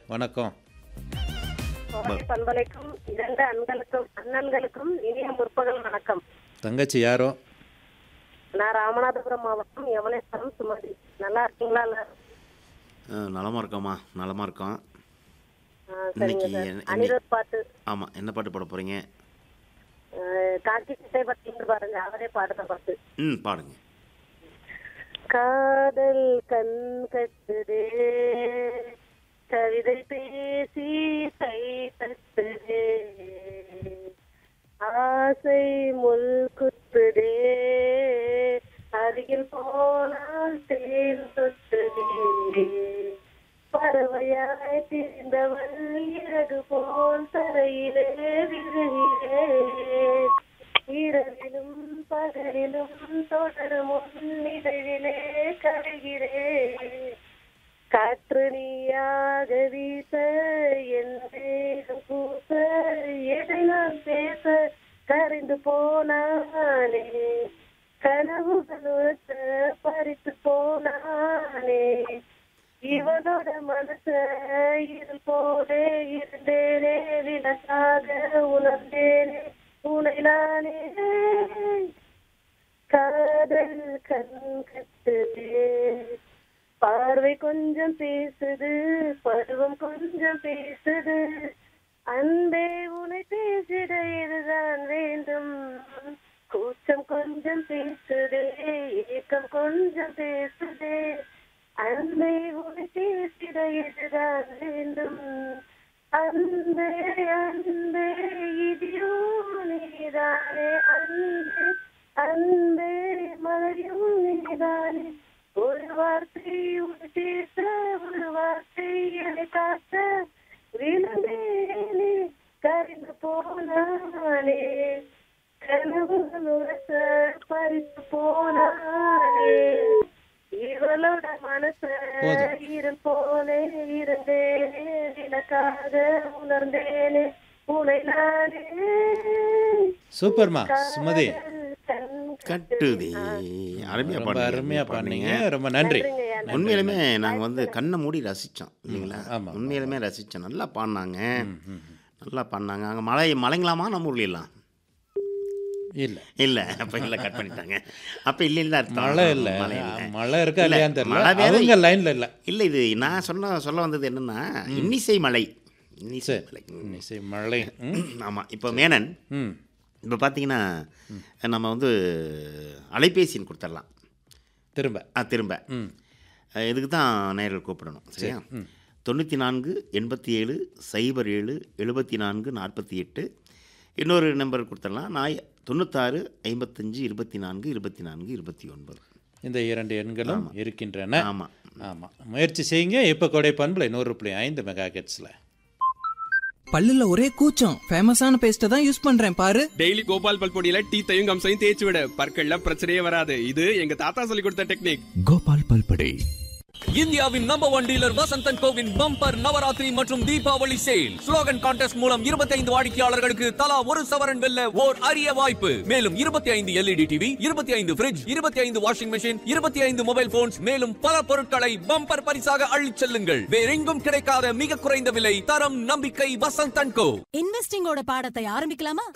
வணக்கம் கோடை பண்பலைக்கும் இரண்டு அண்களுக்கும் அண்ணன்களுக்கும் இனிய முற்பகல் வணக்கம் தங்கச்சி யாரோ நான் ராமநாதபுரம் மாவட்டம் யமனேஸ்வரம் சுமதி நல்லா இருக்கீங்களா எல்லாரும்? அஹ், நலமா இருக்கோம்மா நலமா இருக்கோம் ஆ, சரிங்க இன்னைக்கு சார் என்ன- அனிருத் பாட்டு ஆமாம் என்ன பாட்டு பாட போகிறீங்க ஆ, காக்கி சிட்டை பத்தின்னு பாருங்க அவரே பாடுற பாட்டு ம் பாடுங்க காதல் கண் கட்டுதே கவிதை பேசி கை தட்டுதே ஆசை முள் குத்துதே அருகில் போனால் தேன் தொட்டுதே பறவையாய் திரிந்தவள் இறகு போல் தரையிலே விழுகிறேன் இரவிலும் பகலிலும் தொடரும் நிழலிலே கருகிறேன் காற்று நீயாக வீச என் தேகம் பூச எதை நான் பேச கரைந்து போனானே கனவுகள் உரத்த பறித்து போனானே இவனோட மனச இருள் போலே இருந்தேனே விலசாக உணர்ந்தேனே உனை நானே காதல் கண் கட்டுதே பார்வை கொஞ்சம் பேசுது பருவம் கொஞ்சம் பேசுது அன்பே உனை பேசிட இதுதான் வேண்டும் கூச்சம் கொஞ்சம் பேசுதே ஏக்கம் கொஞ்சம் பேசுதே அன்பே உனை பேசிட இதுதான் வேண்டும் அன்பே அன்பே இதியோ நீதானே அன்பே அன்பே மலரும் நீதானே ஒரு வார்த்தை உன் பேச ஒரு வார்த்தை என்னை காத்த விழுந்தேனே கரைந்து போனானே கனவுகள் உரச பறித்து போனானே இவளோட மனச போதும். இருள் போலே இருந்தேனே எனக்காக உணர்ந்தேனே உனை நானே சூப்பர்மா சுமதி கண் கட்டுதே அருமையாக ரொம்ப பாடுங்க அருமையா அருமையா பண்ணீங்க ரொம்ப நன்றி நன்றிங்கய்யா, நன்றி. உண்மையிலுமே நாங்கள் வந்து கண்ணை மூடி ரசித்தோம் இல்லைங்களா ஆமா, உண்மையிலுமே ரசித்தோம் நல்லா பாடினாங்க நல்லா பாடினாங்க அங்கே மழை மழைங்களாமா நம்ம ஊர்லாம் இல்ல இல்லை அப்போ இல்லை கட் பண்ணிட்டாங்க அப்போ இல்லை இல்லை அர்த்தம் மழை இல்ல மழை இல்லை மழை இருக்கா இல்ல, இல்லையான்னு தெரியல மழை வேற- அவங்க லைன்ல இல்ல இல்லை இது நான் சொன்ன சொல்ல வந்தது என்னன்னா இன்னிசை மலை இன்னிசை சரி மலை இசை மழை ம், ஆமாம் இப்போ மேனன் ம் இப்போ பார்த்தீங்கன்னா நம்ம வந்து அலைபேசின்னு கொடுத்துடலாம் திரும்ப ஆ திரும்ப ம் அஹ் இதுக்கு தான் நேரில் கூப்பிடணும் சரியா தொண்ணூற்றி நான்கு எண்பத்தி ஏழு சைபர் ஏழு எழுபத்தி நான்கு நாற்பத்தி எட்டு இன்னொரு நம்பர் கொடுத்துடலாம் நான் தொண்ணூத்தாறு ஐம்பத்தஞ்சு இருபத்தி நான்கு இருபத்தி நான்கு இருபத்தி ஒன்பது இந்த இரண்டு எண்களும் இருக்கின்றன ஆமாம் ஆமா முயற்சி செய்யுங்க இப்போ கொடை பண்புல நூறு புள்ளி ஐந்து மெகா ஹெர்ட்ஸ்ல பல்லுல ஒரே கூச்சம் ஃபேமஸான பேஸ்ட தான் யூஸ் பண்றேன் பாரு டெய்லி கோபால் பல் பொடியில டீத்தையும் கம்சையும் தேய்ச்சி விட பற்கள்ல பிரச்சனையே வராது இது எங்க தாத்தா சொல்லி கொடுத்த டெக்னிக் கோபால் பல்படை இந்தியாவின் நம்பர் ஒன் டீலர் வசந்தன் கோவின் பம்பர் நவராத்திரி மற்றும் தீபாவளி சேல் ஸ்லோகன் கான்டெஸ்ட் மூலம் 25 வாடிக்கையாளர்களுக்கு தலா ஒரு சவரன் வெல்ல ஓர் அரிய வாய்ப்பு மேலும் 25 எல்இடி டிவி 25 ஐந்து fridge 25 washing machine 25 mobile phones மேலும் பல பொருட்களை பம்பர் பரிசாக அள்ளிச் செல்லுங்கள் வேறெங்கும் கிடைக்காத மிக குறைந்த விலை தரம் நம்பிக்கை வசந்தன் கோ இன்வெஸ்டிங்கோட பாடத்தை ஆரம்பிக்கலாமா